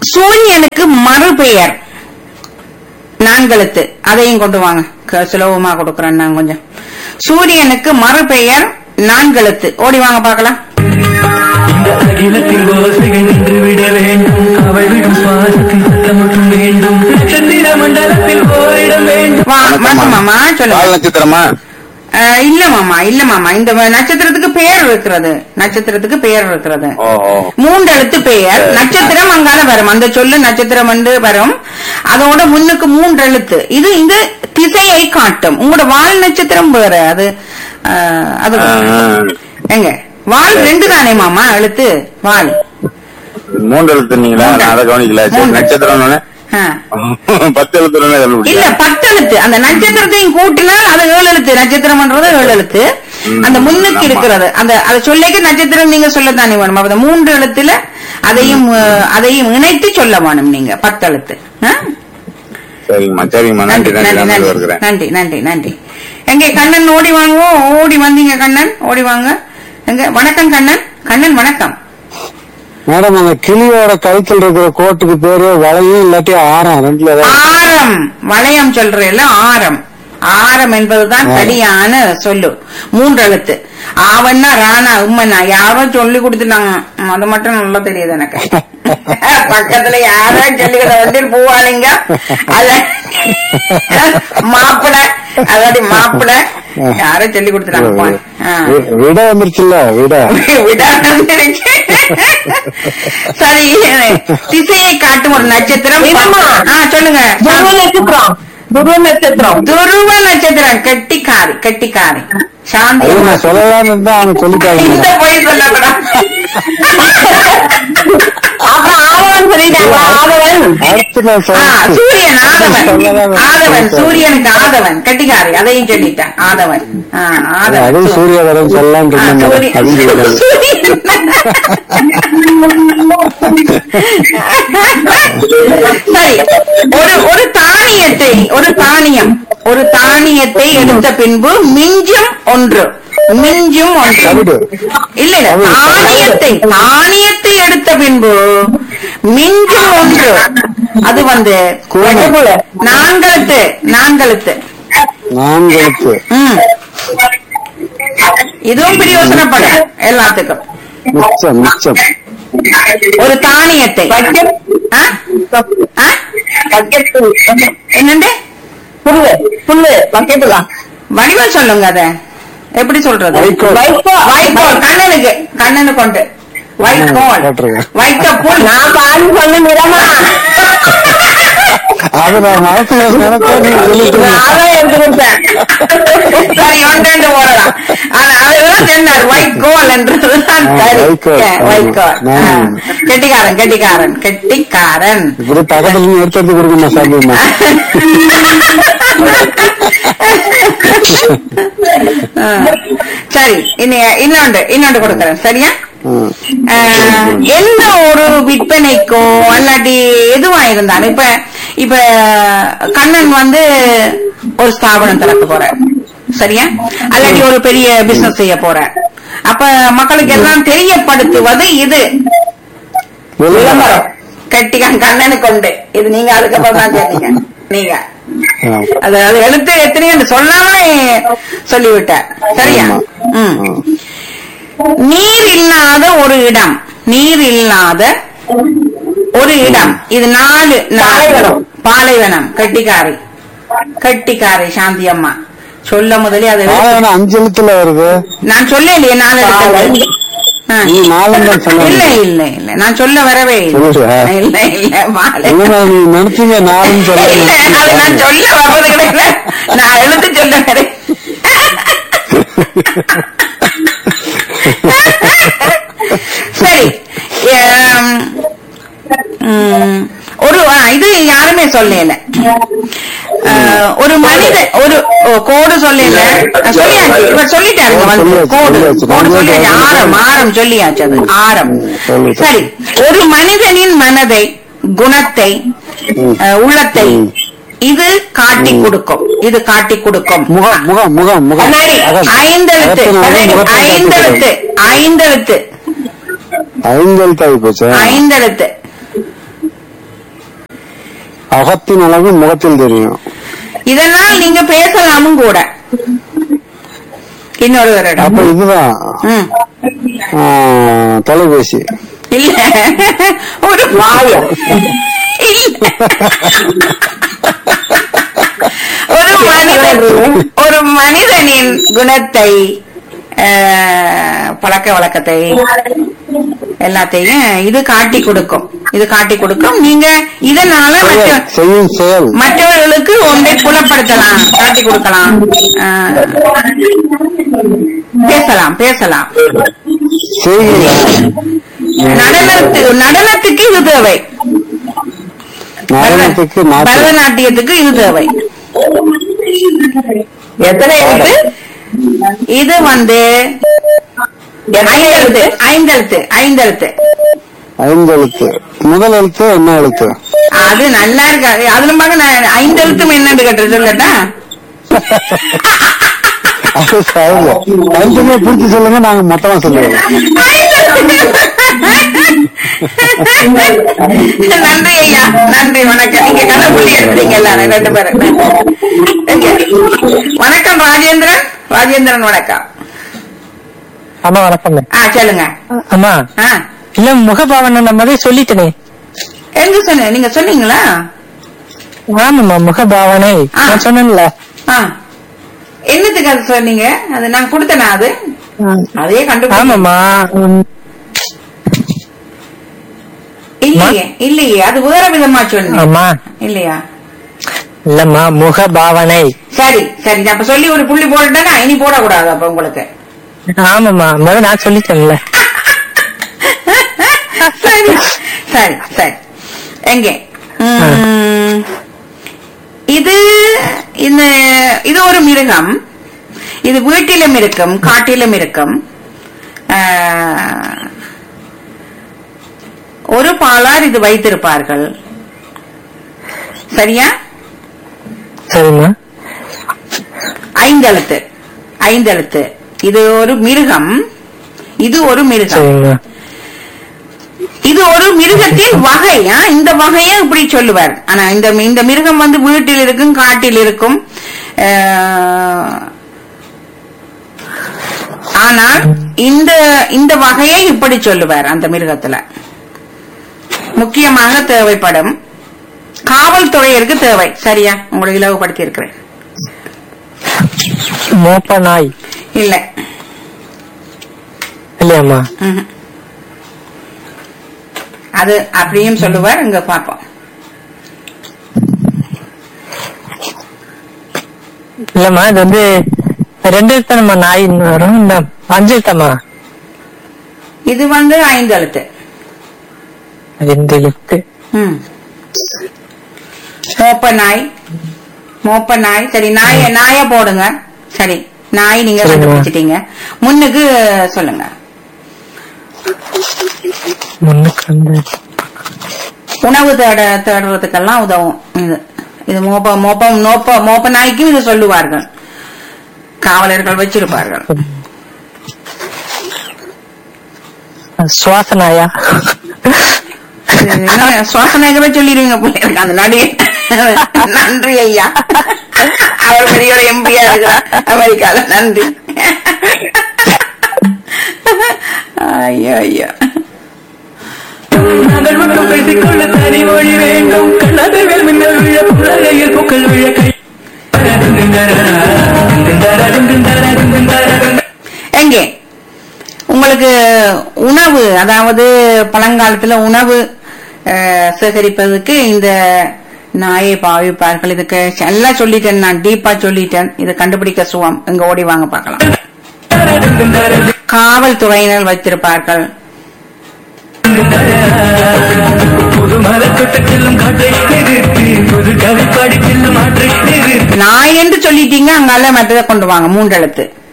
சூரியனுக்கு மறுபெயர் நான்கெழுத்து அதையும் கொண்டு வாங்க க- சுலபமா கொடுக்கறேன் நான் கொஞ்சம் சூரியனுக்கு மறுபெயர் நான்கெழுத்து ஓடி வாங்க பார்க்கலாம் இந்த அகிலத்தில் ஓசைகள் நின்று விட வேண்டும் அவள் விடும் சுவாசத்தில் சத்தமொன்றும் வேண்டும் நட்சத்திர மண்டலத்தில் ஓரிடம் வேண்டும் வா வணக்கம்மா. மாமா பால் சொல்லுங்க நட்சத்திரமா அஹ், இல்ல மாமா இல்ல மாமா இந்த வ- நட்சத்திரத்துக்கு பெயர் இருக்கிறது நட்சத்திரத்துக்கு பெயர் இருக்கிறது ஓ ஓ மூன்று எழுத்து பெயர் நட்சத்திரம் அங்கால வரும் அந்த சொல்லு நட்சத்திரம் வந்து வரும் அதோட முன்னுக்கு மூன்று எழுத்து இது இந்த திசையை காட்டும் உங்களோட வால் நட்சத்திரம் வேற அது அஹ், அது ஆ, ஆ. எங்க வால் ரெண்டு தானே மாமா எழுத்து வால் மூன்று எழுத்துனீங்களா நான் அதை கவனிக்கல சரி மூன்று. நட்சத்திரம் ஆ. பத்து எழுத்துனே இல்ல கண்டுபிடிச்சா பத்து எழுத்து அந்த நட்சத்திரத்தையும் கூட்டினால் அது ஏழு எழுத்து நட்சத்திரம்ன்றது ஏழு எழுத்து ம், அந்த முன்னுக்கு ஆமா. இருக்கிறது அந்த அதை சொல்லிக்க நட்சத்திரம் நீங்க சொல்லத்தானே வேணும் அப்ப அந்த மூன்று எழுத்துல அதையும் அஹ், அதையும் இணைத்து சொல்ல வேணும் நீங்க பத்து எழுத்து ஆ? சரிங்கம்மா சரிங்கம்மா நன்றி நன்றி நன்றி நன்றி நன்றி நன்றி வருகிறேன் நன்றி நன்றி நன்றி எங்க கண்ணன் ஓடி வாங்கோ ஓடி வந்தீங்க கண்ணன் ஓடி வாங்க எங்க வணக்கம் கண்ணன் கண்ணன் வணக்கம் மேடம் அந்த கிளியோட கழுத்தில் இருக்கிற கோட்டுக்கு பேரு வளையும் இல்லாட்டி ஆரம் ரெண்டுல ஏதாவது ஆரம் வளையம் சொல்றேல்ல ஆரம் ஆரம் என்பதுதான் ஆ. சரியான சொல்லு மூன்று எழுத்து ஆவன்னா ராணா உம்மன்னா யாரோ சொல்லி கொடுத்துட்டாங்க ம், அது மட்டும் நல்லா தெரியுது எனக்கு பக்கத்துல யாரோ சொல்லி வந்து பூவாளிங்க அத மாப்பிள அதாவது மாப்பிள யாரோ சொல்லி கொடுத்துட்டாங்க போ. ஆ. வி- விட வந்துருச்சுல்ல விட விடாம சரி திசையை காட்டும் ஒரு நட்சத்திரம் ஆ சொல்லுங்க நட்சத்திரம் துருவ நட்சத்திரம் துருவ நட்சத்திரம் கெட்டிக்காரி கெட்டிக்காரி சாந்தி அது நான் சொல்லலாம்னு இருந்தா அவன் இந்த சொல்லிட்டாங்க போய் சொல்லக்கூடாது அப்புறம் ஆதவன் சொல்லிட்டாங்க ஆதவன் அடுத்து நான் ஆ, சொல்றேன். சூரியன் ஆதவன் சொல்லலாம். ஆதவன் சூரியனுக்கு ஆதவன் கெட்டிக்காரி அதையும் சொல்லிட்டான் ஆதவன் ஆ, ஆதவன் அதுவும் சூரியவரம் சொல்லலாம்னு ஆ, இருந்தேன் சூரிய- மேடம். அதுவும் சொல்லல. சரி ஒரு ஒரு தானியத்தை ஒரு தானியம் ஒரு தானியத்தை எடுத்த பின்பு மிஞ்சும் ஒன்று மிஞ்சும் ஒன்று தவிடு. இல்ல இல்ல தவிடு. தானியத்தை தானியத்தை எடுத்த பின்பு மிஞ்சும் ஒன்று அது வந்து கூடை. நான்கழுத்து நான்கழுத்து நான்கு எழுத்து ம் இதுவும் பிரியோசனப்பட எல்லாத்துக்கும் மிச்சம் மிச்சம் ஒரு தானியத்தை ஆ? ஆ? என்னண்டு புல்லு புல்லு பக்கெட்டுலாம் வடிவம் சொல்லுங்க அத எப்படி சொல்றது வைக்கோல். வைக்கோல். வைக்கோல் கண்ணனுக்கு கண்ணனு கொண்டு வைக்கோல் போட்டுருங்க. வைக்க புல் நான் பாரு சொன்ன மிரமா அது நான் மனசுல நினைச்சேன் நீங்க சொல்லிட்டீங்க அதான் எடுத்து கொடுத்தேன் சரி ஒன்றெண்டு போடலாம் ஆனா அதுதான் சொன்னார் வைக்கோல் என்றதுதான் ஆ, சரி வைக்கோல். ஏ, வைக்கோல் ஆமா. ஆ. ஆமா. கெட்டிக்காரன் கெட்டிக்காரன் கெட்டிக்காரன் இப்படி பக்கத்துல இருந்து எடுத்து எடுத்து கொடுக்கணும் சாப்பிடுமா ஆ. சரி இனி இன்னொன்று இன்னொன்று கொடுக்கறேன் சரியா ஆஹ், எந்த ஒரு விற்பனைக்கோ அல்லாட்டி எதுவா இருந்தாலும் இப்ப இப்ப கண்ணன் வந்து ஒரு ஸ்தாபனம் திறக்க போற சரியா அல்லாட்டி ஒரு பெரிய பிசினஸ் செய்ய போற அப்ப மக்களுக்கு எல்லாம் தெரியப்படுத்துவது இது விளம்பரம் கட்டிக்கான் கண்ணனுக்கு உண்டு இது நீங்க அதுக்கப்புறம் தான் சொன்னீங்க நீங்க அதாவது எழுத்து எத்தனையோ சொல்லாமலே சொல்லிவிட்டார் சரியா ஆமா. ம் நீர் இல்லாத ஒரு இடம் நீர் இல்லாத ஒரு இடம் இது நாலு நாலு பாலைவனம். பாலைவனம் கட்டிக்காரி கட்டிக்காரி சாந்தி அம்மா சொல்ல முதலே அது பாலைவனம் அஞ்சு எழுத்துல வருது நான் சொல்லலையே நாலு இடத்துல ஆ. நீ நாலும் தான் சொன்னீங்க. இல்ல இல்ல இல்ல நான் சொல்ல வரவே இல்லை சொல்லுடா. இல்ல இல்ல மாலை என்னமா நீ நினைச்சீங்க நாலும் இல்ல அது நான் சொல்ல சொல்ல வர்றது கிடையாது நான் எழுத்து சொல்ல வரேன் சரி ஆம், ம், ஒரு ஆ, இது யாருமே சொல்லல ஒரு மனித ஒரு ஓ, கோடு சொல்லல ஆ, சொல்லியாச்சு இவர் சொல்லிட்டாருங்க வந்து சொல்லியாச்சு, கோடு சொல்லியாச்சு. கோடு சொல்லியாச்சு நான் ஆரம் ஆரம் சொல்லியாச்சு அது ஆரம் சொல்லிட்டேன். சரி ஒரு மனிதனின் மனதை குணத்தை அஹ், உள்ளத்தை இது காட்டி கொடுக்கும் இது காட்டி கொடுக்கும் முகம் முகம் முகம் முகம் கண்ணாடி அகம். ஐந்தெழுத்து அகத்தினால கண்ணாடி, முகத்தை காட்டி ஐந்தெழுத்து ஐந்தெழுத்து ஐந்து எழுத்து ஆகி போச்சு ஐந்தெழுத்து அகத்தின் அழகு முகத்தில் தெரியும் இதெல்லாம் நீங்க பேசலாமும் கூட இன்னொருவரிடம் அப்ப இதுதான் ம். ஆ, தொலைபேசி இல்ல ஒரு வாயம் இல்ல ஒரு மனிதன் ஒரு மனிதனின் குணத்தை அஹ், பழக்க வழக்கத்தை எல்லாத்தையும் இது காட்டி கொடுக்கும் இது காட்டி கொடுக்கும் நீங்க இதனால மற்ற செயல், செய்யும் செயல் மற்றவர்களுக்கு ஒன்றை புலப்படுத்தலாம் காட்டி கொடுக்கலாம் அஹ், பேசலாம் பேசலாம் செய்கிறீங்க நடனத்து நடனத்துக்கு இது தேவை நடனத்துக்கு நாட்டு பரதநாட்டியத்துக்கு இது தேவை எத்தனை எழுத்து இது வந்து ஐந்தெழுத்து ஐந்தெழுத்து ஐந்தெழுத்து ஐந்தெழுத்து முதல் எழுத்து என்ன எழுத்து அது நல்லா இருக்காது அதுல பார்க்க நான் ஐந்தெழுத்தும் என்னன்னு கேட்டு சொல்லட்டா அது சரியில்லை. ரெண்டுமே பிடிச்சி சொல்லுங்க நாங்க மொத்தமா சொல்லுவோம் நன்றி ஐயா நன்றி வணக்கம் நீங்க கதைப்புள்ளி எடுத்தீங்க எல்லாரும் ரெண்டு பேரும் வணக்கம் ராஜேந்திரன் ராஜேந்திரன் வணக்கம் அம்மா வணக்கம் ஆ சொல்லுங்க அம்மா ஆ இல்ல முகபாவனை நான் முதல்ல சொல்லிட்டேனே எங்க சொன்ன நீங்க சொன்னீங்களா ஆமாம்மா முகபாவனை ஆ. நான் சொன்னேன்ல ஆ என்னத்துக்கு அது சொன்னீங்க அது நான் கொடுத்தேனா அது அதே கண்டு ஆமாம்மா உம், இல்லையே இல்லையே அது வேற விதமா சொன்னீங்க அம்மா இல்லையா இல்லம்மா முகபாவனை சரி சரி நான் அப்ப சொல்லி ஒரு புள்ளி போட்டுட்டேனா இனி போடக்கூடாது அப்ப உங்களுக்கு ஆமாம்மா முதல்ல நான் சொல்லிட்டேன்ல சரி சரி சரி எங்கே உம், இது இந்த இது ஒரு மிருகம் இது வீட்டிலும் இருக்கும் காட்டிலும் இருக்கும் ஆஹ், ஒரு பாலார் இது வைத்திருப்பார்கள் சரியா சரிம்மா ஐந்தெழுத்து ஐந்தெழுத்து இது ஒரு மிருகம் இது ஒரு மிருகம் சரிம்மா இது ஒரு மிருகத்தின் வகை ஆ? இந்த வகையை இப்படி சொல்லுவார் ஆனா இந்த இந்த மிருகம் வந்து வீட்டில் இருக்கும் காட்டில் இருக்கும் அஹ், ஆனால் இந்த இந்த வகையை இப்படி சொல்லுவார் அந்த மிருகத்துல முக்கியமாக தேவைப்படும் காவல்துறையிற்கு தேவை சரியா உங்களுக்கு இலவுபடுத்தி இருக்கிறேன் மோப்ப நாய் இல்ல இல்லையாம்மா ம்ஹும். அது அப்படியும் சொல்லுவார் இங்க பார்ப்போம் இல்லம்மா இது வந்து ரெண்டு எழுத்தானம்மா நாயின்னு வரும் இந்த அஞ்சு எழுத்தாம்மா இது வந்து ஐந்து எழுத்து ரெண்டு எழுத்து ம். மோப்ப நாய் மோப்ப நாய் சரி நாய நாய போடுங்க சரி நாய் நீங்க சரிம்மா. கண்டுபிடிச்சிட்டீங்க முன்னுக்கு சொல்லுங்க முன்னுக்கு வந்து உணவு தேட தேடுறதுக்கெல்லாம் உதவும் இது இது மோப்ப மோப்ப மோப்ப மோப்ப நாய்க்கும் இது சொல்லுவார்கள் காவலர்கள் வச்சிருப்பார்கள் சுவாச நாயா இது என்ன சுவாசநாயகமே சொல்லிடுவீங்க போல இருக்கு அந்த நடி நன்றி ஐயா அவர் பெரிய ஒரு எம்பியா இருக்கிறார் அமெரிக்கால நன்றி ஐயோ ஐயோ நாங்கள் மட்டும் பேசிக்கொள்ள தனி மொழி வேண்டும் கண்ணாதர்கள் மின்னல் விழ புலகையில் பூக்கள் விழ கை எங்கே உங்களுக்கு உணவு அதாவது பழங்காலத்துல உணவு அஹ், சேகரிப்பதற்கு இந்த நாயை பாவிப்பார்கள் இதுக்கு எல்லாம் சொல்லிட்டேன் நான் டீப்பா சொல்லிட்டேன் இதை கண்டுபிடிக்க சுவம் இங்க ஓடி வாங்க பார்க்கலாம் காவல்துறையினர் வைத்திருப்பார்கள் புது மலக்கொட்ட செல்லும் காற்றை நிறுத்தி புது கவி பாடி செல்லும் ஆற்றை நிறுத்தி நாய் என்று சொல்லிட்டீங்க அங்கால மற்றதை கொண்டு வாங்க மூன்றெழுத்து